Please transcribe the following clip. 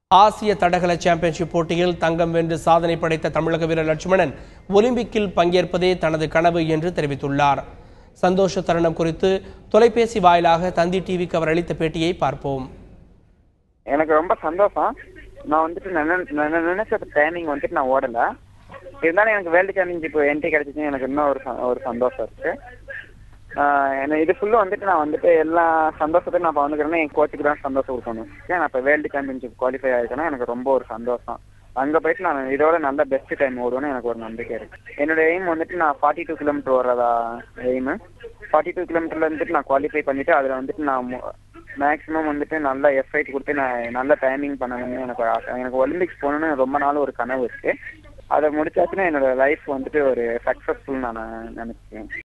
ஆசிய தடகள சாம்பியன்ஷிப் போட்டியில் தங்கம் வென்று சாதனை படைத்த தமிழக வீரர் லட்சுமணன் ஒலிம்பிக்கில் பங்கேற்பதே தனது கனவு என்று தெரிவித்துள்ளார் சந்தோஷ தருணம் குறித்து தொலைபேசி வாயிலாக தந்தி டிவிக்கு அவர் அளித்த பேட்டியை பார்ப்போம் எனக்கு ரொம்ப சந்தோஷம் நான் வந்துட்டு நினை- நினை- நினைச்ச டைமிங் வந்துட்டு நான் ஓடல இருந்தாலும் எனக்கு வேர்ல்டு சாம்பியன்ஷிப் என்ட்ரி கிடைச்சிச்சு எனக்கு இன்னும் ஒரு ச- ஒரு சந்தோஷம் இருக்கு ஆஹ் என்ன இது ஃபுல்லும் வந்துட்டு நான் வந்துட்டு எல்லா சந்தோஷத்தையும் நான் பகிர்ந்துக்கிறேன்னா என் கோச்சுக்கு தான் சந்தோஷம் கொடுக்கணும் ஏன் நான் இப்போ வேர்ல்டு சாம்பியன்ஷிப் குவாலிஃபை ஆயிருக்கேன்னா எனக்கு ரொம்ப ஒரு சந்தோஷம் அங்கே போயிட்டு நான் இதோட நல்ல பெஸ்ட் டைம் ஓடுவேன்னு எனக்கு ஒரு நம்பிக்கை இருக்கு என்னோட எய்ம் வந்துட்டு நான் ஃபார்ட்டி டூ கிலோமீட்டர் ஓடுறதா எய்மு ஃபார்ட்டி டூ கிலோமீட்டர்ல வந்துட்டு நான் குவாலிஃபை பண்ணிட்டு அதில் வந்துட்டு நான் மேக்ஸிமம் வந்துட்டு நல்ல எஃபைட் கொடுத்து நான் நல்ல டைமிங் பண்ணணும்னு எனக்கு ஒரு ஆசை எனக்கு ஒலிம்பிக்ஸ் போகணுன்னு ரொம்ப நாள் ஒரு கனவு இருக்கு அதை முடிச்சாச்சுன்னா என்னோட லைஃப் வந்துட்டு ஒரு சக்ஸஸ்ஃபுல் நான் நினைக்கிறேன்